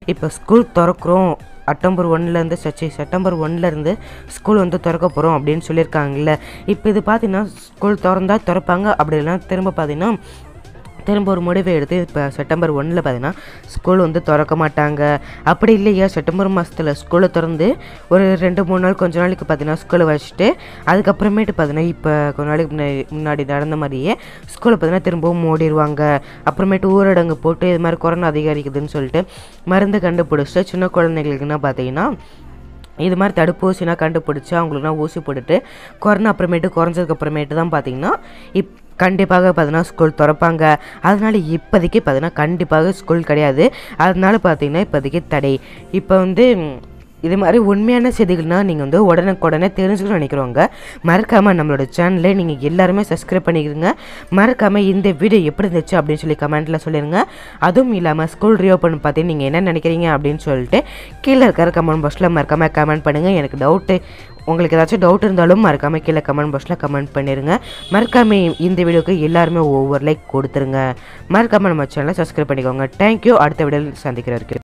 இப்போ school திறக்கிறோம் October ஒன்லேருந்து Sachi September ஒன்லேருந்து ஸ்கூல் வந்து திறக்க போகிறோம் அப்படின்னு சொல்லியிருக்காங்கல்ல இப்போ இது பார்த்தீங்கன்னா ஸ்கூல் திறந்தா திறப்பாங்க அப்படி இல்லைன்னா திரும்ப பார்த்தீங்கன்னா திரும்ப ஒரு முடிவை எடுத்து இப்போ செப்டம்பர் ஒன்றில் பார்த்தீங்கன்னா ஸ்கூல் வந்து திறக்க மாட்டாங்க அப்படி இல்லையா செப்டம்பர் மாதத்தில் ஸ்கூலை திறந்து ஒரு ரெண்டு மூணு நாள் கொஞ்ச நாளைக்கு பார்த்தீங்கன்னா ஸ்கூலை வச்சுட்டு அதுக்கப்புறமேட்டு பார்த்தீங்கன்னா இப்போ கொஞ்ச நாளைக்கு முன்னாடி முன்னாடி நடந்த மாதிரியே ஸ்கூலை பார்த்தீங்கன்னா திரும்பவும் மூடிடுவாங்க அப்புறமேட்டு ஊரடங்கு போட்டு இது மாதிரி கொரோனா அதிகரிக்குதுன்னு சொல்லிட்டு மருந்து கண்டுபிடிச்சிட்டு சின்ன குழந்தைங்களுக்குன்னா பார்த்தீங்கன்னா இது மாதிரி தடுப்பூசினா கண்டுபிடிச்சி அவங்களுக்குலாம் ஊசி போட்டுட்டு கொரோனா அப்புறமேட்டு குறைஞ்சதுக்கு அப்புறமேட்டு தான் பார்த்தீங்கன்னா இப் கண்டிப்பாக பார்த்தீங்கன்னா ஸ்கூல் திறப்பாங்க அதனால இப்போதைக்கு பார்த்தீங்கன்னா கண்டிப்பாக ஸ்கூல் கிடையாது அதனால பார்த்தீங்கன்னா இப்போதைக்கு தடை இப்போ வந்து ம், இது மாதிரி உண்மையான செய்திகள்னால் நீங்கள் வந்து உடனுக்குடனே தெரிஞ்சுக்கணும்னு நினைக்கிறவங்க மறக்காமல் நம்மளோட சேனலை நீங்கள் எல்லாருமே சப்ஸ்கிரைப் பண்ணிக்கிறீங்க மறக்காமல் இந்த வீடியோ எப்படி இருந்துச்சு அப்படின்னு சொல்லி கமெண்ட்டில் சொல்லிடுங்க அதுவும் இல்லாமல் ஸ்கூல் ரீஓப்பன் பார்த்து நீங்கள் என்ன நினைக்கிறீங்க அப்படின்னு சொல்லிட்டு கீழே இருக்கிற கமெண்ட் பாக்ஸில் மறக்காமல் கமெண்ட் பண்ணுங்கள் எனக்கு டவுட்டு உங்களுக்கு ஏதாச்சும் டவுட் இருந்தாலும் மறக்காமல் கீழே கமெண்ட் பாக்ஸில் கமெண்ட் பண்ணிடுங்க மறக்காமல் இந்த வீடியோக்கு எல்லாருமே ஒவ்வொரு லைக் கொடுத்துருங்க மறக்காமல் நம்ம சேனலை சப்ஸ்கிரைப் பண்ணிக்கோங்க தேங்க்யூ அடுத்த வீடியோவில் சந்திக்கிறவருக்கு